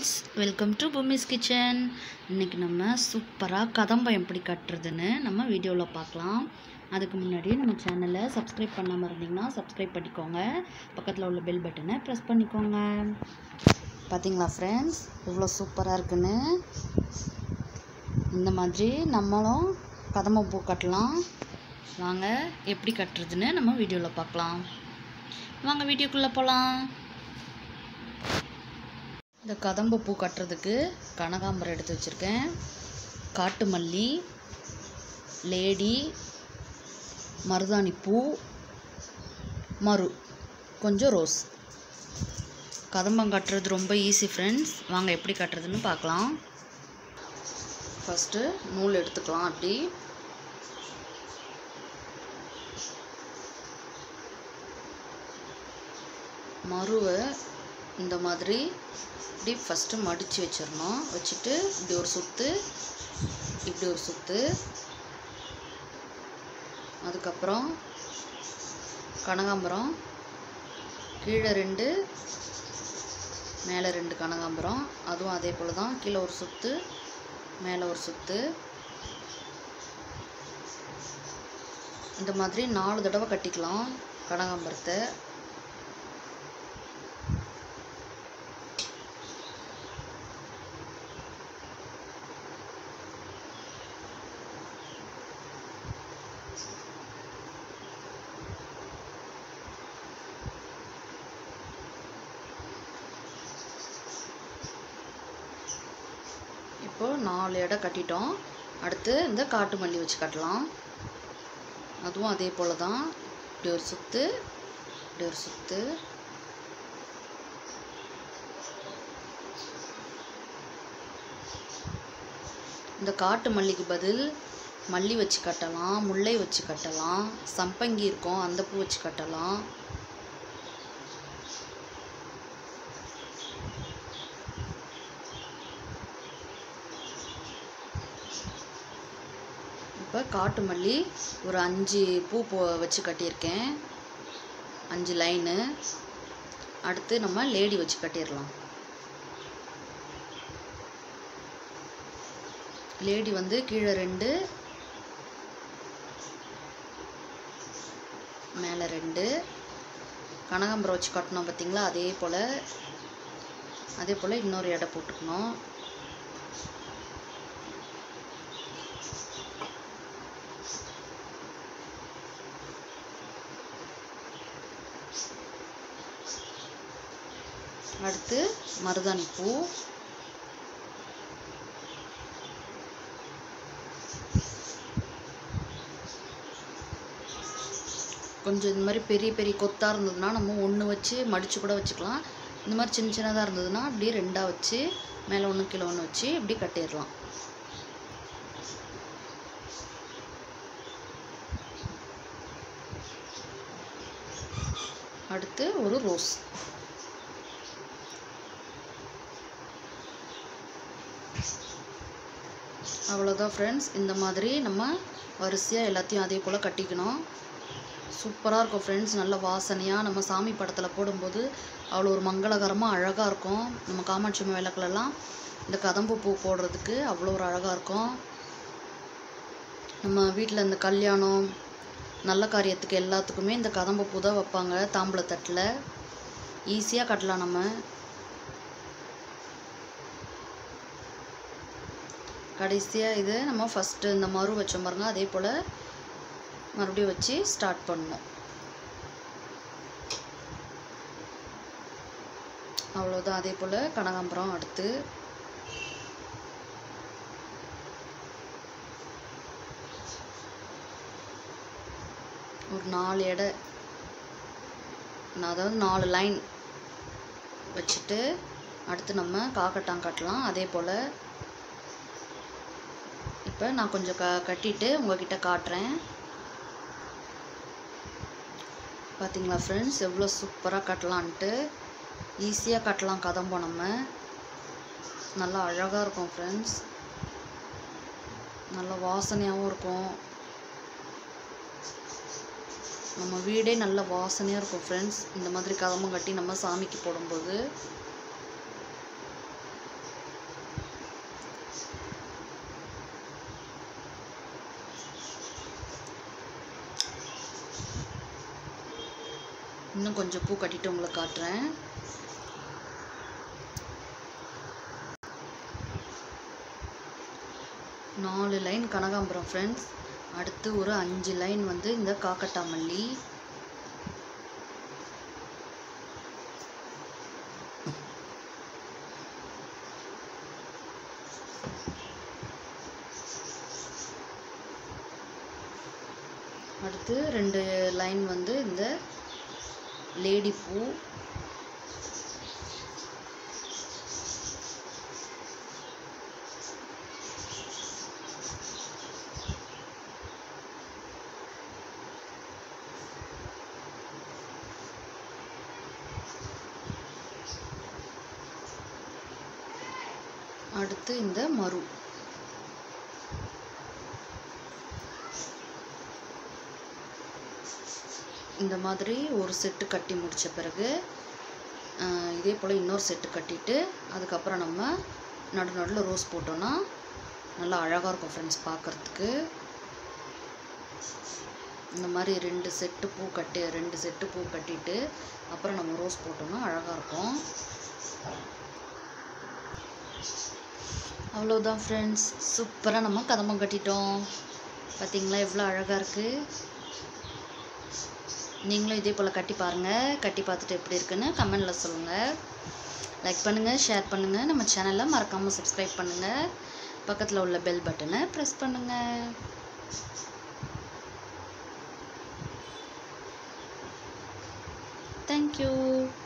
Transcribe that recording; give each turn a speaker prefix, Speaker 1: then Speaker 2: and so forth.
Speaker 1: friends welcome to Bhoomi's kitchen இன்றைக்கி நம்ம சூப்பராக கதம்பம் எப்படி கட்டுறதுன்னு நம்ம வீடியோவில் பார்க்கலாம் அதுக்கு முன்னாடி நம்ம சேனலை சப்ஸ்கிரைப் பண்ணாமல் இருந்தீங்கன்னா சப்ஸ்கிரைப் பண்ணிக்கோங்க பக்கத்தில் உள்ள பெல் பட்டனை ப்ரெஸ் பண்ணிக்கோங்க பார்த்தீங்களா ஃப்ரெண்ட்ஸ் எவ்வளோ சூப்பராக இருக்குன்னு இந்த மாதிரி நம்மளும் கதம்பம் பூ கட்டலாம் வாங்க எப்படி கட்டுறதுன்னு நம்ம வீடியோவில் பார்க்கலாம் வாங்க வீடியோக்குள்ளே போகலாம் இந்த கதம்பு பூ கட்டுறதுக்கு கனகாம்பரம் எடுத்து வச்சுருக்கேன் காட்டு மல்லி லேடி மருதாணி பூ மரு கொஞ்சம் ரோஸ் கதம்பம் கட்டுறது ரொம்ப ஈஸி ஃப்ரெண்ட்ஸ் வாங்க எப்படி கட்டுறதுன்னு பார்க்கலாம் ஃபஸ்ட்டு நூல் எடுத்துக்கலாம் அப்படி மருவை இந்த மாதிரி இப்படி ஃபஸ்ட்டு மடித்து வச்சிடணும் வச்சுட்டு இப்படி ஒரு சுற்று இப்படி ஒரு சுற்று அதுக்கப்புறம் கனகாம்பரம் கீழே ரெண்டு மேலே ரெண்டு கனகாம்பரம் அதுவும் அதே போல் தான் கீழே ஒரு சுற்று மேலே ஒரு சுற்று இந்த மாதிரி நாலு தடவை கட்டிக்கலாம் கனகாம்பரத்தை இப்போ நாலு எடை கட்டிட்டோம் அடுத்து இந்த காட்டு மல்லி வச்சு கட்டலாம் அதுவும் அதே போல் தான் இப்படி ஒரு சுற்று இப்படி ஒரு சுற்று இந்த காட்டு மல்லிக்கு பதில் மல்லி வச்சு கட்டலாம் முல்லை வச்சு கட்டலாம் சம்பங்கி இருக்கும் அந்த பூ வச்சு கட்டலாம் இப்போ காட்டு மல்லி ஒரு அஞ்சு பூ போ வச்சு கட்டியிருக்கேன் அஞ்சு லைனு அடுத்து நம்ம லேடி வச்சு கட்டிடலாம் லேடி வந்து கீழே ரெண்டு மேலே ரெண்டு கனகாம்பரம் வச்சு கட்டணும் பார்த்தீங்களா அதே போல் அதே போல் இன்னொரு எடை போட்டுக்கணும் அடுத்து மருதாணி பூ கொஞ்சம் இந்த மாதிரி பெரிய பெரிய கொத்தாக இருந்ததுன்னா நம்ம ஒன்று வச்சு மடித்து கூட வச்சுக்கலாம் இந்த மாதிரி சின்ன சின்னதாக இருந்ததுன்னா அப்படியே ரெண்டாக வச்சு மேலே ஒன்று கீழே ஒன்று வச்சு இப்படி கட்டிடலாம் அடுத்து ஒரு ரோஸ் அவ்வளோதான் ஃப்ரெண்ட்ஸ் இந்த மாதிரி நம்ம வரிசையாக எல்லாத்தையும் அதே போல் கட்டிக்கணும் சூப்பராக இருக்கும் ஃப்ரெண்ட்ஸ் நல்ல வாசனையாக நம்ம சாமி படத்தில் போடும்போது அவ்வளோ ஒரு மங்களகரமாக அழகாக இருக்கும் நம்ம காமாட்சி அம்மா விளக்குலலாம் இந்த கதம்பு பூ போடுறதுக்கு அவ்வளோ ஒரு அழகாக இருக்கும் நம்ம வீட்டில் இந்த கல்யாணம் நல்ல காரியத்துக்கு எல்லாத்துக்குமே இந்த கதம்பு பூ தான் வைப்பாங்க தாம்பூலத்தட்டில் ஈஸியாக கட்டலாம் நம்ம கடைசியாக இது நம்ம ஃபஸ்ட்டு இந்த மறு வச்சோம் பாருங்க அதே போல் மறுபடியும் வச்சு ஸ்டார்ட் பண்ணணும் அவ்வளோதான் அதே போல் கனகாம்பரம் அடுத்து ஒரு நாலு எடை அதாவது நாலு லைன் வச்சுட்டு அடுத்து நம்ம காக்கட்டான் கட்டலாம் அதே போல் இப்போ நான் கொஞ்சம் க கட்டிட்டு உங்ககிட்ட காட்டுறேன் பார்த்தீங்களா ஃப்ரெண்ட்ஸ் எவ்வளோ சூப்பராக கட்டலான்ட்டு ஈஸியாக கட்டலாம் கதம்பம் நம்ம நல்லா அழகாக இருக்கும் ஃப்ரெண்ட்ஸ் நல்ல வாசனையாகவும் இருக்கும் நம்ம வீடே நல்ல வாசனையாக இருக்கும் ஃப்ரெண்ட்ஸ் இந்த மாதிரி கதம்பம் கட்டி நம்ம சாமிக்கு போடும்போது இன்னும் கொஞ்சம் பூ கட்டிட்டு உங்களுக்கு காட்டுறேன் நாலு லைன் கனகாம்பரம் ஃப்ரெண்ட்ஸ் அடுத்து ஒரு அஞ்சு லைன் வந்து இந்த காக்கட்டா மல்லி அடுத்து ரெண்டு லைன் வந்து இந்த லேடி பூ அடுத்து இந்த மரு இந்த மாதிரி ஒரு செட்டு கட்டி முடித்த பிறகு ஆஹ், இதே போல் இன்னொரு செட்டு கட்டிட்டு அதுக்கப்புறம் நம்ம நடு நடுவில் ரோஸ் போட்டோன்னா நல்லா அழகாக இருக்கும் ஃப்ரெண்ட்ஸ் பார்க்குறதுக்கு இந்த மாதிரி ரெண்டு செட்டு பூ கட்டி ரெண்டு செட்டு பூ கட்டிட்டு அப்புறம் நம்ம ரோஸ் போட்டோம்னா அழகாக இருக்கும் அவ்வளோதான் ஃப்ரெண்ட்ஸ் சூப்பராக நம்ம கதம்பம் கட்டிட்டோம் பார்த்தீங்களா எவ்வளோ அழகாக இருக்குது நீங்களும் இதே போல் கட்டி பாருங்கள் கட்டி பார்த்துட்டு எப்படி இருக்குன்னு கமெண்டில் சொல்லுங்கள் லைக் பண்ணுங்கள் ஷேர் பண்ணுங்கள் நம்ம சேனலை மறக்காமல் சப்ஸ்கிரைப் பண்ணுங்கள் பக்கத்தில் உள்ள பெல் பட்டனை ப்ரெஸ் பண்ணுங்கள் தேங்க்யூ